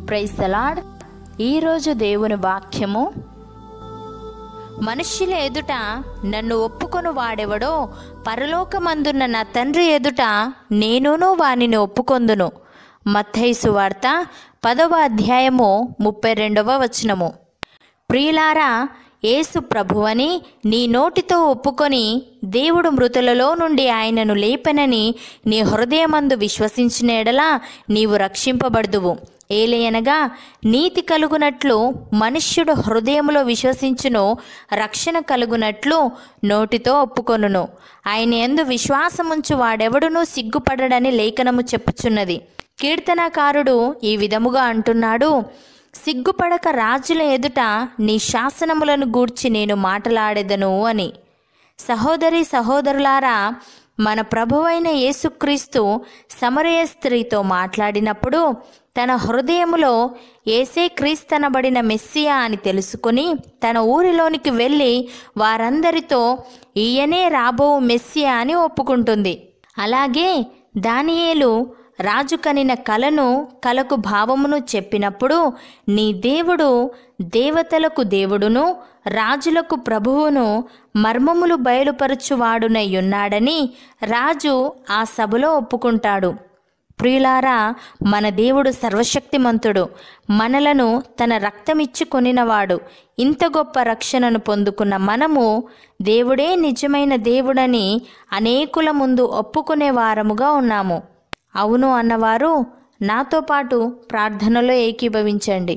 praise the Lord ఈరోజు దేవుని వాక్యము మనుష్యుల ఎదుట నన్ను ఒప్పుకొను వాడెవడో పరలోకమందున్న నా తండ్రి ఎదుట నేనును వానిని ఒప్పుకొందును మత్తైసు వార్త పదవ అధ్యాయము ముప్పై రెండవ వచనము ప్రియులారా యేసు ప్రభువని నీ నోటితో ఒప్పుకొని దేవుడు మృతులలో నుండి ఆయనను లేపెనని నీ హృదయమందు విశ్వసించిన ఎడలా నీవు రక్షింపబడుదువు ఏలయనగా నీతి కలుగునట్లు మనుష్యుడు హృదయములో విశ్వసించును రక్షణ కలుగునట్లు నోటితో ఒప్పుకొనును ఆయన ఎందు విశ్వాసముంచు వాడెవడునూ సిగ్గుపడడని లేఖనము చెప్పుచున్నది కీర్తనకారుడు ఈ విధముగా అంటున్నాడు సిగ్గుపడక రాజుల ఎదుట నీ శాసనములను గూర్చి నేను మాటలాడెదను అని సహోదరి సహోదరులారా మన ప్రభువైన యేసుక్రీస్తు సమరయ స్త్రీతో మాట్లాడినప్పుడు తన హృదయములో ఏసే క్రీస్తనబడిన మెస్సియా అని తెలుసుకుని తన ఊరిలోనికి వెళ్ళి వారందరితో ఈయనే రాబో మెస్సియా అని ఒప్పుకుంటుంది అలాగే దానియేలు రాజు కనిన కలను కలకు భావమును చెప్పినప్పుడు నీ దేవుడు దేవతలకు దేవుడును రాజులకు ప్రభువును మర్మములు బయలుపరచువాడునై ఉన్నాడని రాజు ఆ సభలో ఒప్పుకుంటాడు ప్రియులారా మన దేవుడు సర్వశక్తిమంతుడు మనలను తన రక్తమిచ్చి కొనినవాడు ఇంత గొప్ప రక్షణను పొందుకున్న మనము దేవుడే నిజమైన దేవుడని అనేకుల ముందు ఒప్పుకునే వారముగా ఉన్నాము అవును అన్నవారు నాతో పాటు ప్రార్థనలో ఏకీభవించండి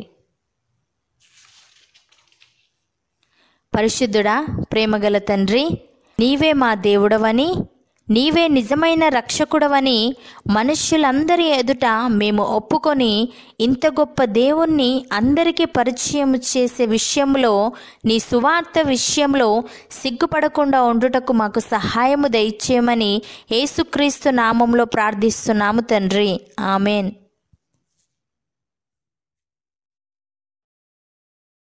పరిశుద్ధుడా ప్రేమగల తండ్రి నీవే మా దేవుడవని నీవే నిజమైన రక్షకుడవని మనుష్యులందరి ఎదుట మేము ఒప్పుకొని ఇంత గొప్ప దేవుణ్ణి అందరికీ పరిచయం చేసే విషయంలో నీ సువార్త విషయంలో సిగ్గుపడకుండా ఉండుటకు మాకు సహాయము దయచేయమని యేసుక్రీస్తు నామంలో ప్రార్థిస్తున్నాము తండ్రి ఆమెన్